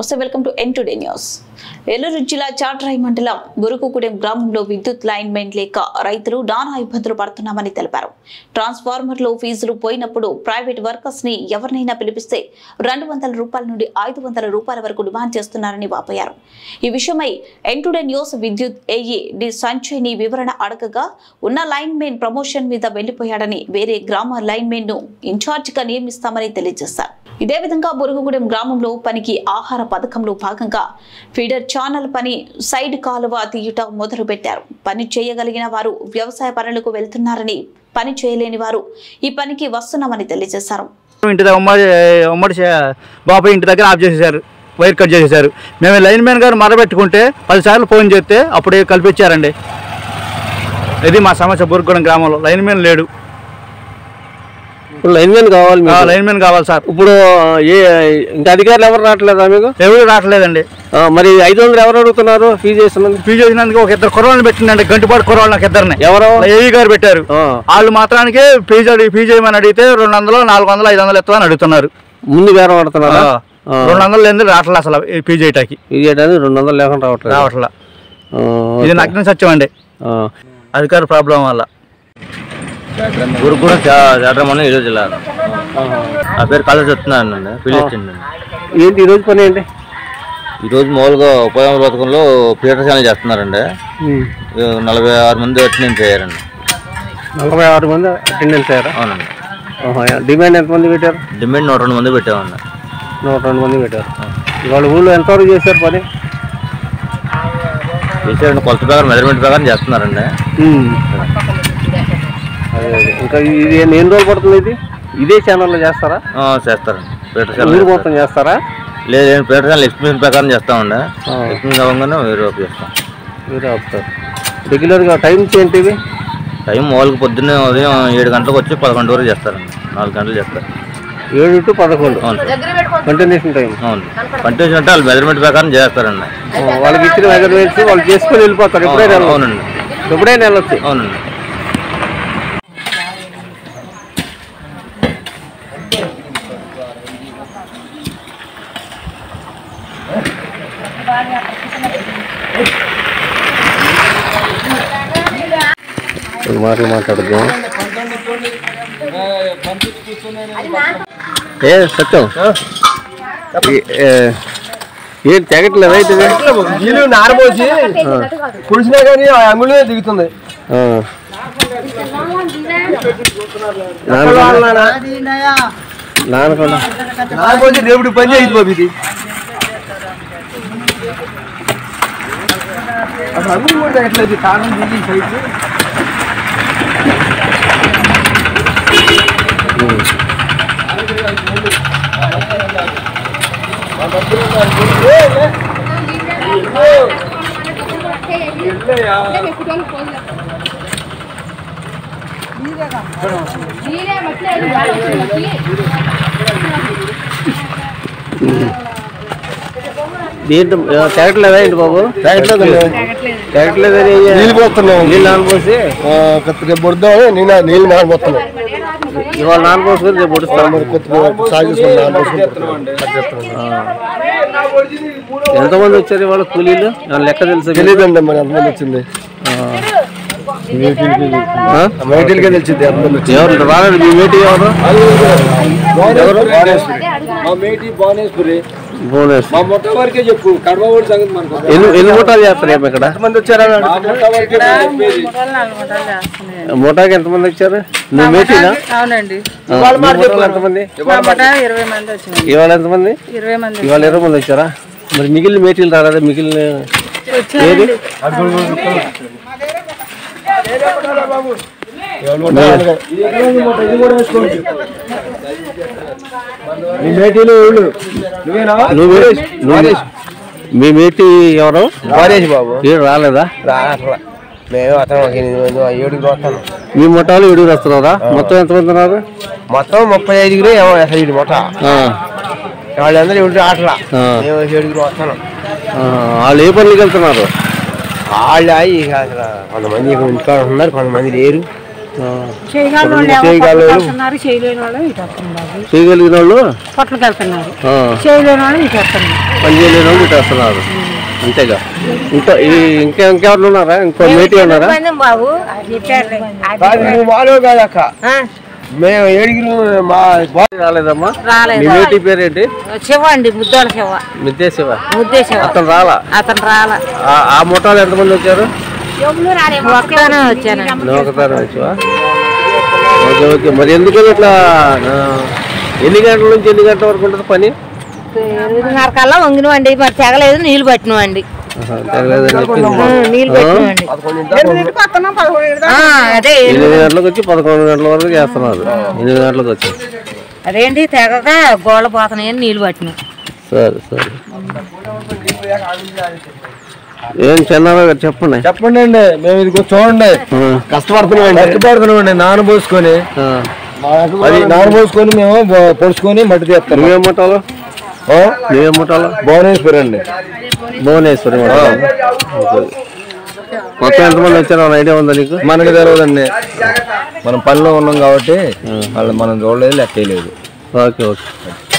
నమస్తే welcome to N today news Eluru జిల్లా చాట్రాయి మండలం గురుకుగూడెం గ్రామంలో విద్యుత్ లైన్ మెయిన్ లేక రైతులు నానా ఇబ్బందులు పడుతున్నామని తెలిపారు ట్రాన్స్ఫార్మర్లో ఫీజులు పోయినప్పుడు ప్రైవేట్ వర్కర్స్ ని ఎవరినైనా పిలిపిస్తే రెండు వందల రూపాయల నుండి ఐదు వందల రూపాయల వరకు డిమాండ్ చేస్తున్నారని వాపోయారు ఈ విషయమై ఎన్ టుడే న్యూస్ విద్యుత్ ఏఈ డి సంచయ్ని వివరణ అడగగా ఉన్న లైన్ మెయిన్ ప్రమోషన్ మీద వెళ్లిపోయాడని వేరే గ్రామ లైన్ మెయిన్ ను ఇన్ఛార్జ్ గా నియమిస్తామని తెలియజేశారు ఇదే విధంగా బురుగుగూడెం గ్రామంలో పనికి ఆహార పథకంలో భాగంగా ఫీడర్ ఛానల్ పని సైడ్ కాలువ తీయుట మొదలు పెట్టారు పని చేయగలిగిన వారు వ్యవసాయ పనులకు వెళ్తున్నారని పని చేయలేని వారు ఈ పనికి వస్తున్నామని తెలియజేశారు ఇంటి దగ్గర ఉమ్మడి ఉమ్మడి చే- బాబాయ్ ఇంటి దగ్గర ఆఫ్ చేసేసారు వైర్ కట్ చేసేసారు మేము లైన్ మ్యాన్ గారు మరబెట్టుకుంటే పదిసార్లు ఫోన్ చేస్తే అప్పుడే కల్పించారండి ఇది మా సమస్య బుర్గూడెం గ్రామంలో లైన్ మ్యాన్ లేడు ఇప్పుడు లైన్ మ్యాన్ కావాలి ఆ, మీకు. లైన్ మ్యాన్ కావాలి సార్ ఇప్పుడు ఏ ఇంకా అధికారులు ఎవరు రావట్లేదా మీకు ఎవరు రావట్లేదండి ఆ, మరి ఐదు వందలు ఎవరు అడుగుతున్నారు ఫీజు చేస్తున్నది ఫీజు చేసినందుకు ఒక ఇద్దరు కుర్రాళ్ళని పెట్టిందండి గంటిపాటు కుర్రాళ్ళు నాకు ఇద్దరిని ఎవరు ఏఈ గారు పెట్టారు ఆ, వాళ్ళు మాత్రానికి ఫీజు అడిగి ఫీజు చేయమని అడిగితే రెండు వందలు నాలుగు వందలు ఐదు వందలు ఎత్తమని అడుగుతున్నారు ముందు బేరం ఆ, ఆడుతున్నారా ఆ. రెండు వందలు లేని రావట్లేదు అసలు ఈ ఫీజు చేయటానికి ఫీజు చేయడానికి రెండు వందలు లేకుండా రావట్లేదు రావట్లా ఆ, ఇది నగ్న సత్యం అండి ఆ. అధికార ప్రాబ్లం వల్ల గురుకులం చదరమని ఈరోజు జిల్లా ఆ పేరు కాలేజ్ చెప్తున్నానండి పిలిచిండి ఏంటి ఈరోజు పని ఏంటి ఈరోజు మామూలుగా ఉపాధి పథకంలో పీఠశాల చేస్తున్నారండి ఉమ్. ఈ నలభై ఆరు మంది అటెండెన్స్ అయ్యారండి నలభై ఆరు మంది అటెండెన్స్ అయ్యారా అవునండి ఆహా, డిమాండ్ ఎంతమంది పెట్టారు డిమాండ్ నూట రెండు మంది పెట్టామండి నూట రెండు మంది పెట్టారు ఇవాళ ఊళ్ళో ఎంతవరకు చేశారు పని చేసారండి కొలత ప్రకారం మెజర్మెంట్ ప్రకారం చేస్తున్నారండి ఉమ్. అదే అదే. ఇంకా ఇది ఎన్ని ఎన్ని రోజులు పడుతుంది ఇది ఇదే ఛానల్లో చేస్తారా ఆ, చేస్తారండి పీఠశాల ఊరు చేస్తారు. మొత్తం చేస్తారా లేదు లేదు పీఠశాల ఎక్స్పీరియన్స్ ప్రకారం చేస్తామండి ఆ. ఎక్స్పీరియన్స్ అవ్వగానే వేరే ఒకటి చేస్తాం మీరే ఆపుతారు రెగ్యులర్గా టైమ్స్ ఏంటివి టైం మామూలుగా పొద్దున్నే ఉదయం ఏడు గంటలకు వచ్చి పదకొండు వరకు చేస్తారండి నాలుగు గంటలు చేస్తారు ఏడు టు పదకొండు అవును సార్ కంటిన్యూషన్ టైం అవును కంటిన్యూషన్ అంటే వాళ్ళు మెజర్మెంట్ ప్రకారం చేస్తారండి వాళ్ళకి ఇచ్చిన మెజర్మెంట్స్ వాళ్ళు చేసుకొని వెళ్ళిపోతారు ఎప్పుడైనా వెళ్ళొచ్చు. అవునండి ఎప్పుడైనా వెళ్ళొచ్చు అవునండి రెండు మాటలు మాట్లాడదాం ఏ సత్యం ఏ- ఏ- ఏం తెగట్లేదు అయితే ఇది? నీళ్ళు నారబోసి కుడిసినా కానీ ఆ అంగుళమే దిగుతుంది ఆ. నానకుండా నానకుండా నారబోసి రేపుడు పని చేయింది బాబు ఇది అసలు అంగుళం కూడా తగ్గట్లేదు కారణం దిగి సైడ్ దీంట్లో ఆ, తెగట్లేదా ఏంటి బాబు తెగట్లేదని నీళ్ళు పోతున్నాం నీళ్ళు నానపోసి రేపు పొడుద్దామని నేను నీళ్ళు నానబోతున్నాం ఇవాళ నానపోసుకొని రేపు పొడుస్తాం మరి కొద్దిగా సాగు నానబోసుకుంటున్నాం ఎంతమంది వచ్చారు ఇవాళ కూలీలు ఏమన్నా లెక్క తెలుసు మీకు? తెలియదండి మరి ఎంతమంది వచ్చింది ఆ? మైటిల్గా తెలిసింది ఎంతమంది వచ్చింది ఎవరు రాలేదు మీ మేటి ఎవరు ఎవరు మా మేటి భువనేశ్వరి భువనేశ్వర్ మా మొట్ట వరకే చెప్పు కడమ కూడా సంగతి మనకు ఎన్ని ఎన్ని మూటాలు చేస్తారు ఏమో ఇక్కడ ఎంతమంది వచ్చారా మా మొట్ట వరకే చెప్పేది. మూటాకి ఎంతమంది వచ్చారు నువ్వు మేటినా అవునండి ఆ, మీ మూటాలు ఎంతమంది మా మట ఇరవై మంది వచ్చినాయి ఇవాళ ఎంతమంది ఇరవై మంది ఇవాళ ఇరవై మంది వచ్చారా మరి మిగిలిన మేటీలు రాలేదా మిగిలిన ఏది మీ మేటీలు ఊళ్ళు నువ్వేనా నువ్వు నువ్వు మీ మేటి ఎవరు వారేసి బాబు ఏడు రాలేదా అట్లా మేము అతను ఒక ఎనిమిది మంది ఏడుగురు వస్తాను మీ ముఠాలు ఏడుగురు వస్తున్నారా మొత్తం ఎంతమంది ఉన్నారు మొత్తం ముప్పై ఐదుగురు ఏమో ఐదు మొట్ట ఆ, వాళ్ళందరూ ఏడు ఆటలా ఆ. మేము ఏడుగురు వస్తాను ఆ, వాళ్ళు ఏ పనులకు వెళ్తున్నారు వాళ్ళు ఇక అసలు కొంతమంది ఇక ఇంటికాడ ఉన్నారు కొంతమంది లేరు చేయగలిగిన వాళ్ళు చేయగలరు. వెళ్తున్నారు చేయలేని వాళ్ళు ఇటు వస్తున్నారు చేయగలిగిన వాళ్ళు పొట్లకి వెళ్తున్నారు ఆ, చేయలేని వాళ్ళు ఇటు వస్తున్నారు పని చేయలేని వాళ్ళు ఇటు వస్తున్నారు అంతేగా ఇంకా ఈ ఇంకా ఇంకెవరు ఉన్నారా ఇంకో మేటీ ఉన్నారా బాబు అది చెప్పారులే. అది కాదు, నువ్వు మాలో కాదక్క ఆ, మేము ఏడిగిరి మా రాలేదమ్మా రాలేదు. మీ మేటీ పేరేంటి శివ అండి ముద్దోడ శివ మిద్దే శివ ముద్దే శివ అతను రాలా అతను రాల ఆ- ఆ ముఠాలు ఎంతమంది వచ్చారు ఒక్కనే వచ్చాను నువ్వు ఒకసారి వచ్చావా ఓకే ఓకే మరి ఎందుకని ఇట్లా ఆ, ఎన్ని గంటల నుంచి ఎన్ని గంటల వరకు ఉంటుంది పని ఎనిమిదిన్నర కల్లా వంగినవండి మరి తెగలేదు నీళ్లు పట్టినవండి ఆహా, తెగలేదని చెప్పింది. నీళ్లు పట్టినవండి ఆ, అదే ఎనిమిది గంటలకు వచ్చి పదకొండు గంటల వరకు చేస్తున్నారు ఎనిమిది గంటలకు వచ్చి అదేంటి తెగక గోళ్ళ పోతున్నాయని నీళ్లు పట్టినాయి సరే సరే ఏం చెన్నారావు గారు చెప్పండి చెప్పండి అండి మేము ఇదిగో చూడండి ఆ, కష్టపడుతున్నామండి కష్టపడుతున్నామండి నాన్న పోసుకొని ఆ. అది నాన్న పోసుకొని మేము బొ- పొడుచుకొని మట్టి తీస్తాం నువ్వేం ముఠాలు నువ్వేం ముఠాలు భువనేశ్వర్ అండి భువనేశ్వరి ముఠాలు ఓకే. మొత్తం ఎంతమంది వచ్చారో ఐడియా ఉందా నీకు మనకి తెలియదండి మనం పనిలో ఉన్నాం కాబట్టి వాళ్ళు మనం చూడలేదు లెక్కేయలేదు ఓకే ఓకే